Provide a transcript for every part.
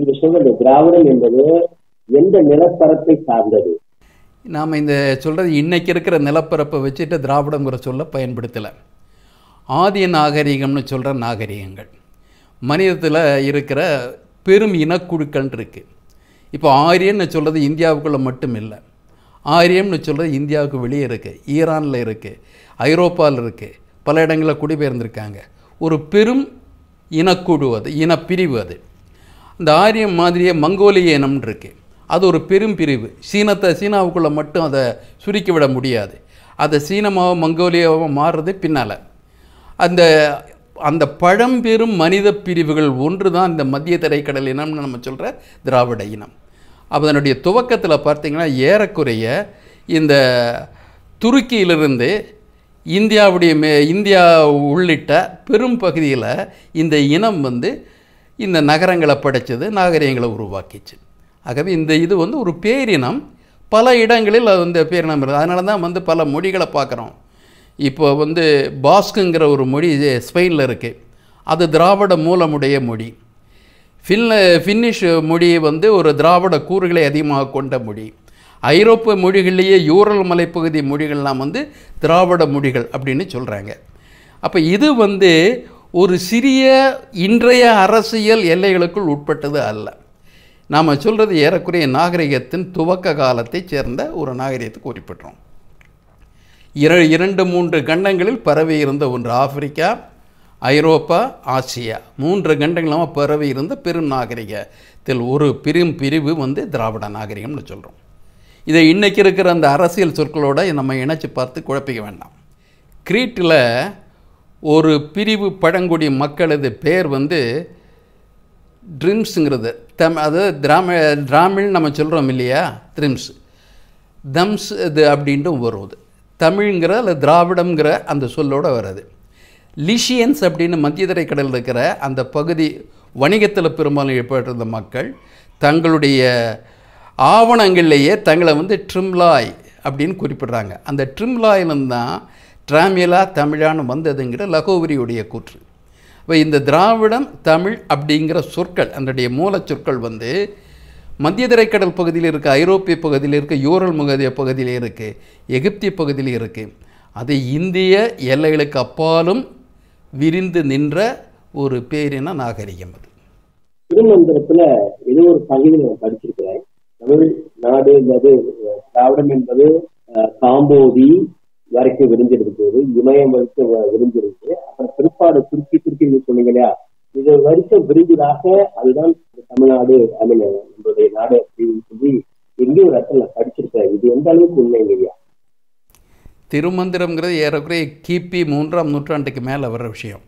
நீங்க சொல்ற இந்த திராவிடம் என்பது எந்த நிலப்பரப்பை சார்ந்தது நாம் இந்த சொல்கிறது இன்னைக்கு இருக்கிற நிலப்பரப்பை வச்சுட்டு திராவிடங்கிற சொல்ல பயன்படுத்தலை ஆதிய நாகரிகம்னு சொல்கிற நாகரிகங்கள் மனிதத்தில் இருக்கிற பெரும் இனக்குழுக்கள் இருக்குது இப்போ ஆரியன்னு சொல்கிறது இந்தியாவுக்குள்ளே மட்டும் இல்லை ஆரியம்னு சொல்கிறது இந்தியாவுக்கு வெளியே இருக்குது ஈரானில் இருக்குது ஐரோப்பாவில் இருக்குது பல இடங்களில் குடிபெயர்ந்திருக்காங்க ஒரு பெரும் இனக்குழு அது இனப்பிரிவு அது இந்த ஆரியம் மாதிரியே மங்கோலிய இனம்னு இருக்குது அது ஒரு பெரும் பிரிவு சீனத்தை சீனாவுக்குள்ளே மட்டும் அதை சுருக்கி விட முடியாது அதை சீனமாக மங்கோலியாவாக மாறுறது பின்னால் அந்த அந்த பழம்பெரும் மனித பிரிவுகள் ஒன்று தான் இந்த மத்திய தரைக்கடல் இனம்னு நம்ம சொல்கிற திராவிட இனம் அதனுடைய துவக்கத்தில் பார்த்தீங்கன்னா ஏறக்குறைய இந்த துருக்கியிலிருந்து இந்தியாவுடைய மே இந்தியா உள்ளிட்ட பெரும் பகுதியில் இந்த இனம் வந்து இந்த நகரங்களை படைச்சது நாகரிகங்களை உருவாக்கிச்சு ஆகவே இந்த இது வந்து ஒரு பேரினம் பல இடங்களில் அது வந்து பேரினம் இருக்குது அதனால தான் வந்து பல மொழிகளை பார்க்குறோம் இப்போ வந்து பாஸ்க்குங்கிற ஒரு மொழி ஸ்பெயினில் இருக்குது அது திராவிட மூலமுடைய மொழி ஃபின்ல ஃபின்னிஷ் மொழி வந்து ஒரு திராவிட கூறுகளை அதிகமாக கொண்ட மொழி ஐரோப்பிய மொழிகளிலேயே யூரல் மலைப்பகுதி மொழிகள்லாம் வந்து திராவிட மொழிகள் அப்படின்னு சொல்கிறாங்க அப்போ இது வந்து ஒரு சிறிய இன்றைய அரசியல் எல்லைகளுக்குள் உட்பட்டது அல்ல நாம் சொல்கிறது ஏறக்குறைய நாகரிகத்தின் துவக்க காலத்தைச் சேர்ந்த ஒரு நாகரிகத்தை குறிப்பிட்றோம் இர இரண்டு மூன்று கண்டங்களில் பரவி இருந்த ஒன்று ஆப்பிரிக்கா ஐரோப்பா ஆசியா மூன்று கண்டங்களாக பரவி இருந்த பெரும் நாகரிகத்தில் ஒரு பெரும் பிரிவு வந்து திராவிட நாகரிகம்னு சொல்கிறோம் இதை இன்றைக்கி இருக்கிற அந்த அரசியல் சொற்களோட நம்ம இணைச்சி பார்த்து குழப்பிக்க வேண்டாம் கிரீட்டில் ஒரு பிரிவு பழங்குடி மக்களது பேர் வந்து ட்ரிம்ஸுங்கிறது தம் அதாவது திராம திராமிழ் நம்ம சொல்கிறோம் இல்லையா த்ரிம்ஸ் தம்ஸ் இது அப்படின்ட்டு வருவது தமிழ்ங்கிற அல்ல திராவிடம்ங்கிற அந்த சொல்லோடு வருது லிஷியன்ஸ் அப்படின்னு மத்திய தரைக்கடலில் இருக்கிற அந்த பகுதி வணிகத்தில் பெரும்பாலும் ஏற்பட்டிருந்த மக்கள் தங்களுடைய ஆவணங்கள்லேயே தங்களை வந்து ட்ரிம்லாய் அப்படின்னு குறிப்பிடுறாங்க அந்த ட்ரிம்லாயிலிருந்து தான் டிராமியலா தமிழான்னு வந்ததுங்கிற லகோவரியுடைய கூற்று இப்போ இந்த திராவிடம் தமிழ் அப்படிங்கிற சொற்கள் அதனுடைய மூலச் சொற்கள் வந்து மத்திய தரைக்கடல் பகுதியில் இருக்க ஐரோப்பிய பகுதியில் இருக்க யூரல் முகதிய பகுதியில் இருக்குது எகிப்திய பகுதியில் இருக்குது அது இந்திய எல்லைகளுக்கு அப்பாலும் விரிந்து நின்ற ஒரு பேரின நாகரிகம் அது திருமந்திரத்துல ஏதோ ஒரு பகுதியில் நான் படிச்சிருக்கிறேன் தமிழ் நாடு என்பது அஹ், திராவிடம் என்பது அஹ், காம்போதி வரைக்கும் விரிஞ்சிருக்கு போது இமயம் வரைக்கும் வ- விரிஞ்சிருக்கு அப்புறம் பிற்பாடு துருக்கி துருக்கி நீங்க சொன்னீங்க இல்லையா இது வரைக்கும் விரிஞ்சதாக அதுதான் தமிழ்நாடு ஐ மீன் நம்மளுடைய நாடு அப்படின்னு சொல்லி எங்கேயும் ஒரு இடத்துல நான் படிச்சிருக்கேன் இது எந்த அளவுக்கு உண்மைங்க ஐயா திருமந்திரம்ங்கிறது ஏறக்குறைய கிபி மூன்றாம் நூற்றாண்டுக்கு மேலே வர்ற விஷயம்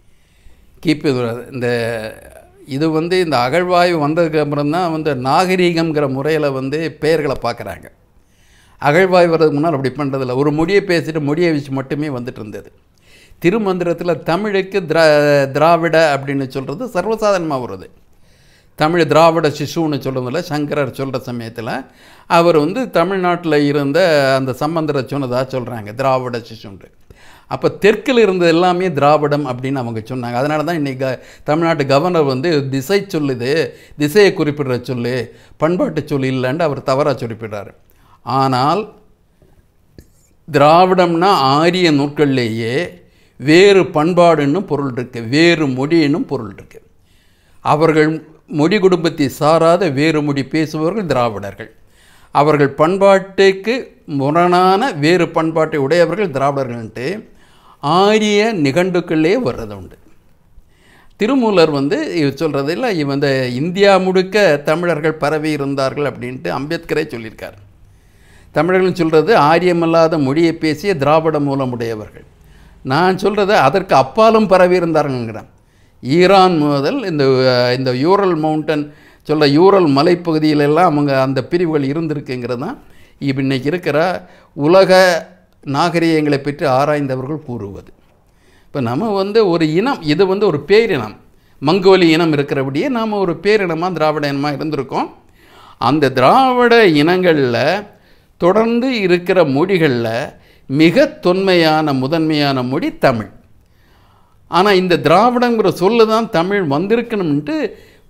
கிபி இது- இந்த இது வந்து இந்த அகழ்வாய்வு வந்ததுக்கு அப்புறம் தான் வந்து நாகரீகம்ங்கிற முறையில் வந்து பெயர்களை பார்க்குறாங்க அகழ்வாய்வு வர்றதுக்கு முன்னால் அப்படி பண்ணுறதில்ல ஒரு மொழியை பேசிட்டு மொழியை வச்சு மட்டுமே வந்துட்டு இருந்தது திருமந்திரத்தில் தமிழுக்கு திரா திராவிட அப்படின்னு சொல்கிறது சர்வசாதாரணமாக வருது தமிழ் திராவிட சிசுன்னு சொல்கிறதில்ல சங்கரர் சொல்கிற சமயத்தில் அவர் வந்து தமிழ்நாட்டில் இருந்த அந்த சம்பந்தரை சொன்னதாக சொல்கிறாங்க திராவிட சிசுன்ட்டு அப்போ தெற்கில் இருந்தது எல்லாமே திராவிடம் அப்படின்னு அவங்க சொன்னாங்க அதனால தான் இன்றைக்கி க தமிழ்நாட்டு கவர்னர் வந்து திசை சொல்லுது திசையை குறிப்பிடுற சொல்லு பண்பாட்டு சொல் இல்லைன்னு அவர் தவறாக குறிப்பிடுறாரு ஆனால் திராவிடம்னா ஆரிய நூற்கள்லேயே வேறு பண்பாடுன்னு பொருள் இருக்குது வேறு மொழின்னு பொருள் இருக்குது அவர்கள் மொழி குடும்பத்தை சாராத வேறு மொழி பேசுபவர்கள் திராவிடர்கள் அவர்கள் பண்பாட்டுக்கு முரணான வேறு பண்பாட்டை உடையவர்கள் திராவிடர்கள்ன்ட்டு ஆரிய நிகண்டுக்களே வர்றது உண்டு திருமூலர் வந்து இவர் சொல்கிறது இல்லை இவன் இந்த இந்தியா முழுக்க தமிழர்கள் பரவி இருந்தார்கள் அப்படின்ட்டு அம்பேத்கரே சொல்லியிருக்கார் தமிழர்கள் சொல்கிறது ஆரியமல்லாத மொழியை பேசிய திராவிட மூலமுடையவர்கள் நான் சொல்கிறது அதற்கு அப்பாலும் பரவி இருந்தார்கள்ங்கிறேன் ஈரான் முதல் இந்த அஹ், இந்த யூரல் மவுண்டன் சொல்ல யூரல் மலைப்பகுதியிலெல்லாம் அவங்க அந்த பிரிவுகள் இருந்திருக்குங்கிறது தான் இப்போ இன்றைக்கி இருக்கிற உலக நாகரிகங்களை பற்றி ஆராய்ந்தவர்கள் கூறுவது இப்போ நம்ம வந்து ஒரு இனம் இது வந்து ஒரு பேரினம் மங்கோலி இனம் இருக்கிறபடியே நாம் ஒரு பேரினமாக திராவிட இனமாக இருந்திருக்கோம் அந்த திராவிட இனங்களில் தொடர்ந்து இருக்கிற மொழிகளில் மிக தொன்மையான முதன்மையான மொழி தமிழ் ஆனால் இந்த திராவிடங்கிற சொல்லு தான் தமிழ் வந்திருக்கணும்ன்ட்டு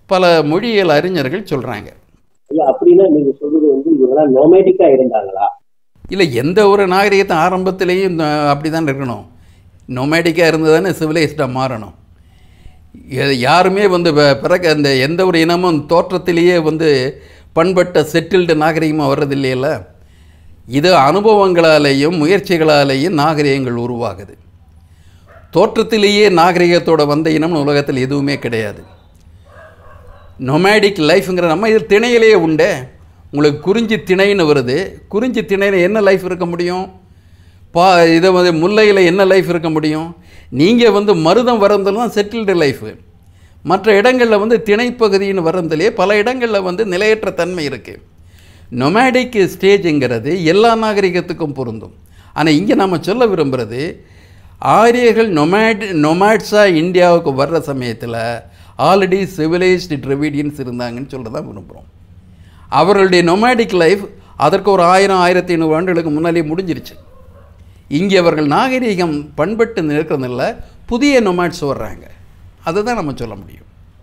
பல மொழியியல் அறிஞர்கள் சொல்கிறாங்க ஐயா அப்படின்னா நீங்க சொல்றது வந்து இவங்கெல்லாம் நோமேட்டிக்கா இருந்தாங்களா இல்லை எந்த ஒரு நாகரிகத்தை ஆரம்பத்திலேயும் அப்படி தான் இருக்கணும் நொமேட்டிக்காக இருந்து தானே சிவிலைஸ்டாக மாறணும் எ- யாருமே வந்து ப- பிறகு அந்த எந்த ஒரு இனமும் தோற்றத்திலேயே வந்து பண்பட்ட செட்டில்டு நாகரிகமாக வர்றது இல்லையில இது அனுபவங்களாலேயும் முயற்சிகளாலேயும் நாகரிகங்கள் உருவாகுது தோற்றத்திலேயே நாகரிகத்தோட வந்த இனம்னு உலகத்தில் எதுவுமே கிடையாது நொமேடிக் லைஃப்ங்கிற நம்ம இது திணையிலேயே உண்டே உங்களுக்கு குறிஞ்சி திணைன்னு வருது குறிஞ்சி திணையில் என்ன லைஃப் இருக்க முடியும் பா இதை வந்து முல்லையில் என்ன லைஃப் இருக்க முடியும் நீங்கள் வந்து மருதம் வரந்தெல்லாம் செட்டில்டு லைஃபு மற்ற இடங்களில் வந்து திணைப்பகுதின்னு வரந்திலே பல இடங்களில் வந்து நிலையற்ற தன்மை இருக்குது நொமேடிக் ஸ்டேஜுங்கிறது எல்லா நாகரிகத்துக்கும் பொருந்தும் ஆனால் இங்கே நம்ம சொல்ல விரும்புகிறது ஆரியர்கள் நொமேட் நொமேட்ஸாக இந்தியாவுக்கு வர்ற சமயத்தில் ஆல்ரெடி சிவிலைஸ்டு ட்ரெவிடியன்ஸ் இருந்தாங்கன்னு சொல்ல தான் விரும்புகிறோம் அவர்களுடைய நொமேடிக் லைஃப் அதற்கு ஒரு ஆயிரம் ஆயிரத்தி ஐநூறு ஆண்டுகளுக்கு முன்னாலே முடிஞ்சிருச்சு இங்கே அவர்கள் நாகரீகம் பண்பட்டு நிற்கிறதில்ல புதிய நொமேட்ஸ் வர்றாங்க அதை தான் நம்ம சொல்ல முடியும்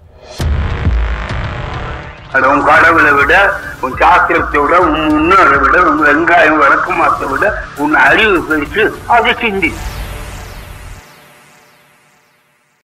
அது உன் கடவுளை விட உன் சாஸ்திரத்தை விட உன் முன்னோரை விட உன் வெங்காயம் விளக்கமாத்தை விட உன் அறிவு பெருசு அதை சிந்தி